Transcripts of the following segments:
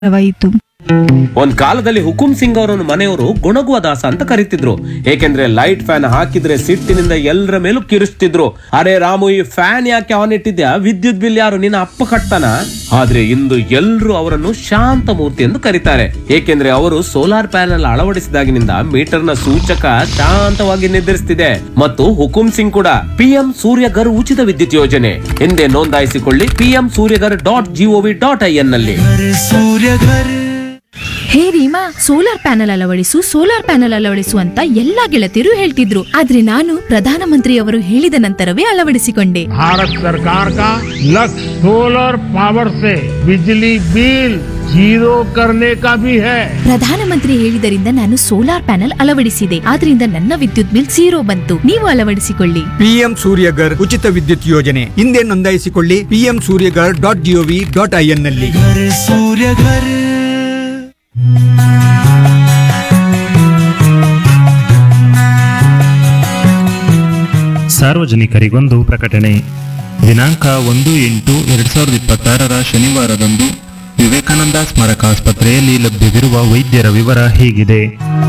ವಹಿತು ಒಂದ್ ಕಾಲದಲ್ಲಿ ಹುಕುಂ ಸಿಂಗ್ ಅವರನ್ನು ಮನೆಯವರು ಗುಣಗುವ ದಾಸ ಅಂತ ಕರೀತಿದ್ರು ಏಕೆಂದ್ರೆ ಲೈಟ್ ಫ್ಯಾನ್ ಹಾಕಿದ್ರೆ ಸಿಟ್ಟಿನಿಂದ ಎಲ್ಲರ ಮೇಲೂ ಕಿರಿಸ್ತಿದ್ರು ಅರೆ ರಾಮು ಈ ಫ್ಯಾನ್ ಯಾಕೆ ಆನ್ ಇಟ್ಟಿದ್ಯಾ ವಿದ್ಯುತ್ ಬಿಲ್ ಯಾರು ನಿನ್ನ ಅಪ್ಪ ಕಟ್ತಾನ ಆದ್ರೆ ಇಂದು ಎಲ್ರು ಅವರನ್ನು ಶಾಂತ ಮೂರ್ತಿ ಎಂದು ಕರೀತಾರೆ ಏಕೆಂದ್ರೆ ಅವರು ಸೋಲಾರ್ ಪ್ಯಾನೆಲ್ ಅಳವಡಿಸಿದಾಗಿನಿಂದ ಮೀಟರ್ ನ ಸೂಚಕ ಶಾಂತವಾಗಿ ನಿರ್ಧರಿಸುತ್ತಿದೆ ಮತ್ತು ಹುಕುಂ ಸಿಂಗ್ ಕೂಡ ಪಿಎಂ ಸೂರ್ಯಗರ್ ಉಚಿತ ವಿದ್ಯುತ್ ಯೋಜನೆ ಹಿಂದೆ ನೋಂದಾಯಿಸಿಕೊಳ್ಳಿ PM Suryaghar dot G O V dot I N ನಲ್ಲಿ ಹೇ ರೀಮಾ ಸೋಲಾರ್ ಪ್ಯಾನೆಲ್ ಅಳವಡಿಸು ಸೋಲಾರ್ ಪ್ಯಾನೆಲ್ ಅಳವಡಿಸು ಅಂತ ಎಲ್ಲಾ ಗೆಳತಿಯರು ಹೇಳ್ತಿದ್ರು ಆದ್ರೆ ನಾನು ಪ್ರಧಾನಮಂತ್ರಿಯವರು ಹೇಳಿದ ನಂತರವೇ ಅಳವಡಿಸಿಕೊಂಡೆ भारत सरकार का लक्ष्य सोलर पावर से बिजली बिल जीरो करने का भी है ಪ್ರಧಾನಮಂತ್ರಿ ಹೇಳಿದರಿಂದ ನಾನು ಸೋಲಾರ್ ಪ್ಯಾನೆಲ್ ಅಳವಡಿಸಿದೆ ಆದ್ರಿಂದ ನನ್ನ ವಿದ್ಯುತ್ ಬಿಲ್ ಝೀರೋ ಬಂತು ನೀವು ಅಳವಡಿಸಿಕೊಳ್ಳಿ ಪಿಎಂ ಸೂರ್ಯಗರ್ ಉಚಿತ ವಿದ್ಯುತ್ ಯೋಜನೆ ಹಿಂದೆ ನೋಂದಾಯಿಸಿಕೊಳ್ಳಿ PM Suryaghar dot G O V dot I N ನಲ್ಲಿ ಸಾರ್ವಜನಿಕರಿಗೊಂದು ಪ್ರಕಟಣೆ ದಿನಾಂಕ ಒಂದು ಎಂಟು ಎರಡು ಸಾವಿರದ ಇಪ್ಪತ್ತಾರರ ಶನಿವಾರದಂದು ವಿವೇಕಾನಂದ ಸ್ಮಾರಕ ಆಸ್ಪತ್ರೆಯಲ್ಲಿ ಲಭ್ಯವಿರುವ ವೈದ್ಯರ ವಿವರ ಹೀಗಿದೆ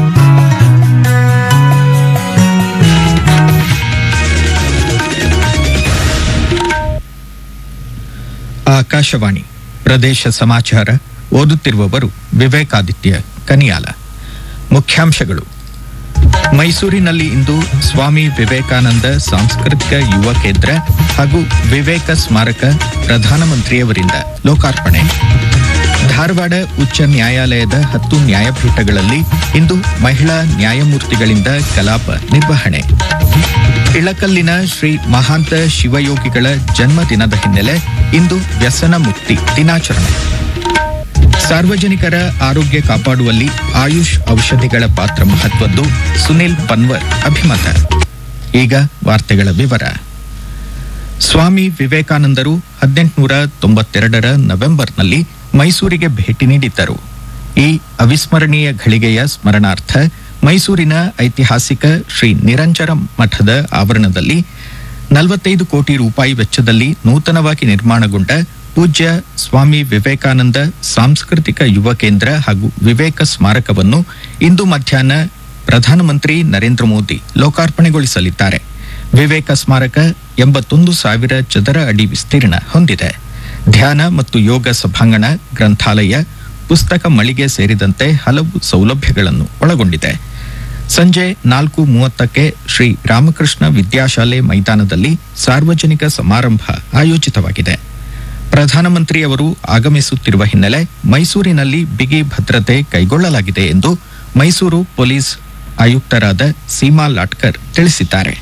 ಆಕಾಶವಾಣಿ ಪ್ರದೇಶ ಸಮಾಚಾರ ಓದುತ್ತಿರುವವರು ವಿವೇಕಾದಿತ್ಯ ಕನಿಯಾಲ ಮುಖ್ಯಾಂಶಗಳು ಮೈಸೂರಿನಲ್ಲಿ ಇಂದು ಸ್ವಾಮಿ ವಿವೇಕಾನಂದ ಸಾಂಸ್ಕೃತಿಕ ಯುವ ಕೇಂದ್ರ ಹಾಗೂ ವಿವೇಕ ಸ್ಮಾರಕ ಪ್ರಧಾನಮಂತ್ರಿಯವರಿಂದ ಲೋಕಾರ್ಪಣೆ ಧಾರವಾಡ ಉಚ್ಚ ನ್ಯಾಯಾಲಯದ ಹತ್ತು ನ್ಯಾಯಪೀಠಗಳಲ್ಲಿ ಇಂದು ಮಹಿಳಾ ನ್ಯಾಯಮೂರ್ತಿಗಳಿಂದ ಕಲಾಪ ನಿರ್ವಹಣೆ ಇಳಕಲ್ಲಿನ ಶ್ರೀ ಮಹಾಂತ ಶಿವಯೋಗಿಗಳ ಜನ್ಮದಿನದ ಹಿನ್ನೆಲೆ ಇಂದು ವ್ಯಸನ ಮುಕ್ತಿ ದಿನಾಚರಣೆ ಸಾರ್ವಜನಿಕರ ಆರೋಗ್ಯ ಕಾಪಾಡುವಲ್ಲಿ ಆಯುಷ್ ಔಷಧಿಗಳ ಪಾತ್ರ ಮಹತ್ವದ್ದು ಸುನಿಲ್ ಪನ್ವರ್ ಅಭಿಮತ ಈಗ ವಾರ್ತೆಗಳ ವಿವರ ಸ್ವಾಮಿ ವಿವೇಕಾನಂದರು ಹದಿನೆಂಟುನೂರ ತೊಂಬತ್ತೆರಡರ ನವೆಂಬರ್ನಲ್ಲಿ ಮೈಸೂರಿಗೆ ಭೇಟಿ ನೀಡಿದ್ದರು ಈ ಅವಿಸ್ಮರಣೀಯ ಘಳಿಗೆಯ ಸ್ಮರಣಾರ್ಥ ಮೈಸೂರಿನ ಐತಿಹಾಸಿಕ ಶ್ರೀ ನಿರಂಜನ ಮಠದ ಆವರಣದಲ್ಲಿ ನಲವತ್ತೈದು ಕೋಟಿ ರೂಪಾಯಿ ವೆಚ್ಚದಲ್ಲಿ ನೂತನವಾಗಿ ನಿರ್ಮಾಣಗೊಂಡ ಪೂಜ್ಯ ಸ್ವಾಮಿ ವಿವೇಕಾನಂದ ಸಾಂಸ್ಕೃತಿಕ ಯುವ ಕೇಂದ್ರ ಹಾಗೂ ವಿವೇಕ ಸ್ಮಾರಕವನ್ನು ಇಂದು ಮಧ್ಯಾಹ್ನ ಪ್ರಧಾನಮಂತ್ರಿ ನರೇಂದ್ರ ಮೋದಿ ಲೋಕಾರ್ಪಣೆಗೊಳಿಸಲಿದ್ದಾರೆ ವಿವೇಕ ಸ್ಮಾರಕ ಎಂಬತ್ತೊಂದು ಸಾವಿರ ಚದರ ಅಡಿ ವಿಸ್ತೀರ್ಣ ಹೊಂದಿದೆ ಧ್ಯಾನ ಮತ್ತು ಯೋಗ ಸಭಾಂಗಣ ಗ್ರಂಥಾಲಯ ಪುಸ್ತಕ ಮಳಿಗೆ ಸೇರಿದಂತೆ ಹಲವು ಸೌಲಭ್ಯಗಳನ್ನು ಒಳಗೊಂಡಿದೆ ಸಂಜೆ ನಾಲ್ಕು ಮೂವತ್ತಕ್ಕೆ ಶ್ರೀ ರಾಮಕೃಷ್ಣ ವಿದ್ಯಾಶಾಲೆ ಮೈದಾನದಲ್ಲಿ ಸಾರ್ವಜನಿಕ ಸಮಾರಂಭ ಆಯೋಜಿತವಾಗಿದೆ ಪ್ರಧಾನಮಂತ್ರಿಯವರು ಆಗಮಿಸುತ್ತಿರುವ ಹಿನ್ನೆಲೆ ಮೈಸೂರಿನಲ್ಲಿ ಬಿಗಿ ಭದ್ರತೆ ಕೈಗೊಳ್ಳಲಾಗಿದೆ ಎಂದು ಮೈಸೂರು ಪೊಲೀಸ್ ಆಯುಕ್ತರಾದ ಸೀಮಾ ಲಾಟ್ಕರ್ ತಿಳಿಸಿದ್ದಾರೆ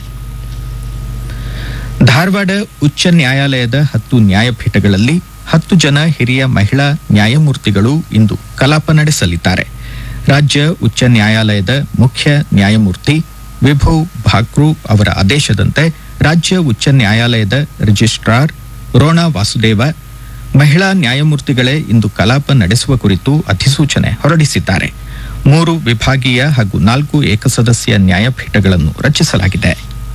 ಧಾರವಾಡ ಉಚ್ಚ ನ್ಯಾಯಾಲಯದ ಹತ್ತು ನ್ಯಾಯಪೀಠಗಳಲ್ಲಿ ಹತ್ತು ಜನ ಹಿರಿಯ ಮಹಿಳಾ ನ್ಯಾಯಮೂರ್ತಿಗಳು ಇಂದು ಕಲಾಪ ನಡೆಸಲಿದ್ದಾರೆ ರಾಜ್ಯ ಉಚ್ಚ ನ್ಯಾಯಾಲಯದ ಮುಖ್ಯ ನ್ಯಾಯಮೂರ್ತಿ ವಿಭು ಭಾಕ್ರು ಅವರ ಆದೇಶದಂತೆ ರಾಜ್ಯ ಉಚ್ಚ ನ್ಯಾಯಾಲಯದ ರಿಜಿಸ್ಟ್ರಾರ್ ರೋಣಾ ವಾಸುದೇವ ಮಹಿಳಾ ನ್ಯಾಯಮೂರ್ತಿಗಳೇ ಇಂದು ಕಲಾಪ ನಡೆಸುವ ಕುರಿತು ಅಧಿಸೂಚನೆ ಹೊರಡಿಸಿದ್ದಾರೆ ಮೂರು ವಿಭಾಗೀಯ ಹಾಗೂ ನಾಲ್ಕು ಏಕಸದಸ್ಯ ನ್ಯಾಯಪೀಠಗಳನ್ನು ರಚಿಸಲಾಗಿದೆ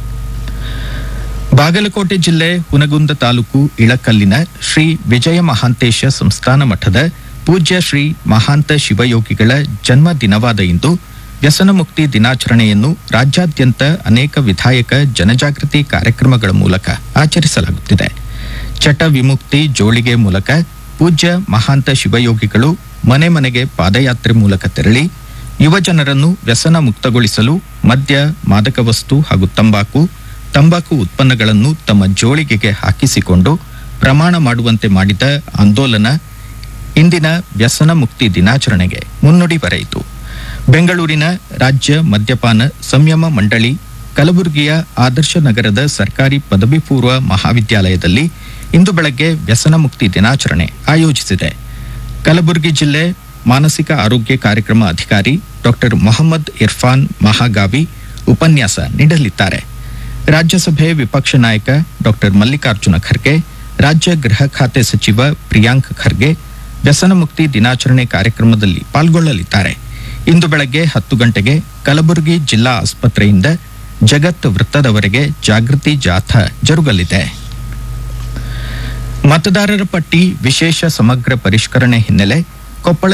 ಬಾಗಲಕೋಟೆ ಜಿಲ್ಲೆ ಹುನಗುಂದ ತಾಲೂಕು ಇಳಕಲ್ಲಿನ ಶ್ರೀ ವಿಜಯ ಮಹಾಂತೇಶ ಸಂಸ್ಥಾನ ಮಠದ ಪೂಜ್ಯ ಶ್ರೀ ಮಹಾಂತ ಶಿವಯೋಗಿಗಳ ಜನ್ಮ ದಿನವಾದ ಇಂದು ವ್ಯಸನ ಮುಕ್ತಿ ದಿನಾಚರಣೆಯನ್ನು ರಾಜ್ಯಾದ್ಯಂತ ಅನೇಕ ವಿಧಾಯಕ ಜನಜಾಗೃತಿ ಕಾರ್ಯಕ್ರಮಗಳ ಮೂಲಕ ಆಚರಿಸಲಾಗುತ್ತಿದೆ ಚಟ ವಿಮುಕ್ತಿ ಜೋಳಿಗೆ ಮೂಲಕ ಪೂಜ್ಯ ಮಹಾಂತ ಶಿವಯೋಗಿಗಳು ಮನೆ ಮನೆಗೆ ಪಾದಯಾತ್ರೆ ಮೂಲಕ ತೆರಳಿ ಯುವ ಜನರನ್ನು ವ್ಯಸನ ಮುಕ್ತಗೊಳಿಸಲು ಮದ್ಯ ಮಾದಕ ವಸ್ತು ಹಾಗೂ ತಂಬಾಕು ತಂಬಾಕು ಉತ್ಪನ್ನಗಳನ್ನು ತಮ್ಮ ಜೋಳಿಗೆಗೆ ಹಾಕಿಸಿಕೊಂಡು ಪ್ರಮಾಣ ಮಾಡುವಂತೆ ಮಾಡಿದ ಆಂದೋಲನ ಇಂದಿನ ವ್ಯಸನ ಮುಕ್ತಿ ದಿನಾಚರಣೆಗೆ ಮುನ್ನುಡಿ ಬರೆಯಿತು ಬೆಂಗಳೂರಿನ ರಾಜ್ಯ ಮದ್ಯಪಾನ ಸಂಯಮ ಮಂಡಳಿ ಕಲಬುರಗಿಯ ಆದರ್ಶ ನಗರದ ಸರ್ಕಾರಿ ಪದವಿ ಪೂರ್ವ ಮಹಾವಿದ್ಯಾಲಯದಲ್ಲಿ ಇಂದು ಬೆಳಗ್ಗೆ ವ್ಯಸನ ಮುಕ್ತಿ ದಿನಾಚರಣೆ ಆಯೋಜಿಸಿದೆ ಕಲಬುರಗಿ ಜಿಲ್ಲೆ ಮಾನಸಿಕ ಆರೋಗ್ಯ ಕಾರ್ಯಕ್ರಮ ಅಧಿಕಾರಿ ಡಾಕ್ಟರ್ ಮೊಹಮ್ಮದ್ ಇರ್ಫಾನ್ ಮಹಾಗಾವಿ ಉಪನ್ಯಾಸ ನೀಡಲಿದ್ದಾರೆ ರಾಜ್ಯಸಭೆ ವಿಪಕ್ಷ ನಾಯಕ ಡಾಕ್ಟರ್ ಮಲ್ಲಿಕಾರ್ಜುನ ಖರ್ಗೆ ರಾಜ್ಯ ಗೃಹ ಖಾತೆ ಸಚಿವ ಪ್ರಿಯಾಂಕ್ ಖರ್ಗೆ ವ್ಯಸನ ಮುಕ್ತಿ ದಿನಾಚರಣೆ ಕಾರ್ಯಕ್ರಮದಲ್ಲಿ ಪಾಲ್ಗೊಳ್ಳಲಿದ್ದಾರೆ ಇಂದು ಬೆಳಗ್ಗೆ ಹತ್ತು ಗಂಟೆಗೆ ಕಲಬುರಗಿ ಜಿಲ್ಲಾ ಆಸ್ಪತ್ರೆಯಿಂದ ಜಗತ್ ವೃತ್ತದವರೆಗೆ ಜಾಗೃತಿ ಜಾಥಾ ಜರುಗಲಿದೆ ಮತದಾರರ ಪಟ್ಟಿ ವಿಶೇಷ ಸಮಗ್ರ ಪರಿಷ್ಕರಣೆ ಹಿನ್ನೆಲೆ ಕೊಪ್ಪಳ